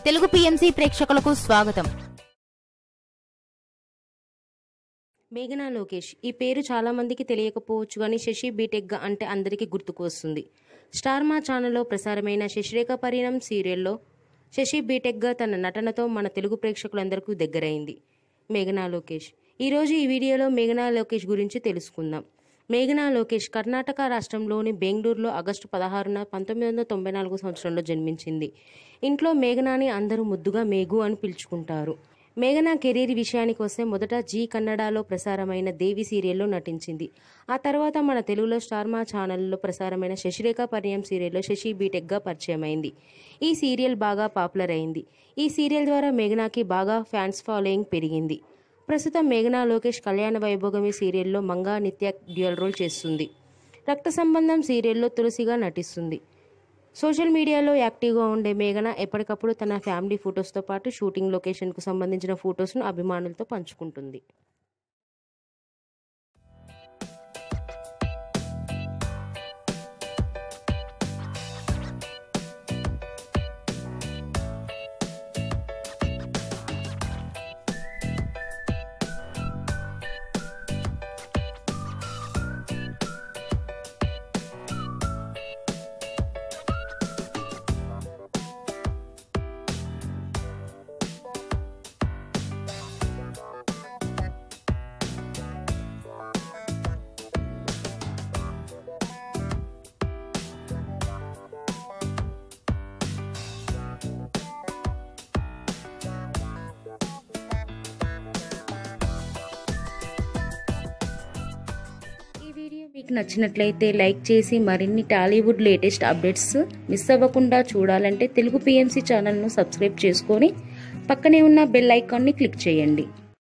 Telugu PMC ప్రేక్షకులకు స్వాగతం మేఘనా లోకేష్ ఈ పేరు చాలా మందికి తెలియకపోవచ్చు కానీ శశి బీటెక్గా అంటే అందరికీ గుర్తుకు వస్తుంది స్టార్ మా ఛానల్లో ప్రసారమైన శశిరేఖ పరిణం సీరియల్లో శశి బీటెక్గా తన నటనతో మన తెలుగు ప్రేక్షకులందరికీ దగ్గరైంది మేఘనా లోకేష్ ఈరోజు ఈ వీడియోలో మేఘనా లోకేష్ గురించి తెలుసుకుందాం మేఘనా లోకేష్ కర్ణాటక రాష్ట్రంలోని బెంగళూరులో ఆగస్టు పదహారున పంతొమ్మిది వందల తొంభై నాలుగు సంవత్సరంలో జన్మించింది ఇంట్లో మేఘనాని అందరూ ముద్దుగా మేఘు అని పిలుచుకుంటారు మేఘనా కెరీర్ విషయానికి వస్తే మొదట జీ కన్నడలో ప్రసారమైన దేవి సీరియల్లో నటించింది ఆ తర్వాత మన తెలుగులో స్టార్ మా ఛానల్లో ప్రసారమైన శశిరేఖ పరిణయం సీరియల్లో శశి బీటెక్గా పరిచయం అయింది ఈ సీరియల్ బాగా పాపులర్ అయింది ఈ సీరియల్ ద్వారా మేఘనాకి బాగా ఫ్యాన్స్ ఫాలోయింగ్ పెరిగింది ప్రస్తుతం మేఘనా లోకేష్ కళ్యాణ వైభోగమి సీరియల్లో మంగా నిత్య డ్యూయల్ రోల్ చేస్తుంది రక్త సంబంధం సీరియల్లో తులసిగా నటిస్తుంది సోషల్ మీడియాలో యాక్టివ్గా ఉండే మేఘన ఎప్పటికప్పుడు తన ఫ్యామిలీ ఫొటోస్తో పాటు షూటింగ్ లొకేషన్కు సంబంధించిన ఫొటోస్ను అభిమానులతో పంచుకుంటుంది ఈ వీడియో మీకు నచ్చినట్లయితే లైక్ చేసి మరిన్ని టాలీవుడ్ లేటెస్ట్ అప్డేట్స్ మిస్ అవ్వకుండా చూడాలంటే తెలుగు పిఎంసి ఛానల్ను సబ్స్క్రైబ్ చేసుకొని పక్కనే ఉన్న బెల్ ఐకాన్ని క్లిక్ చేయండి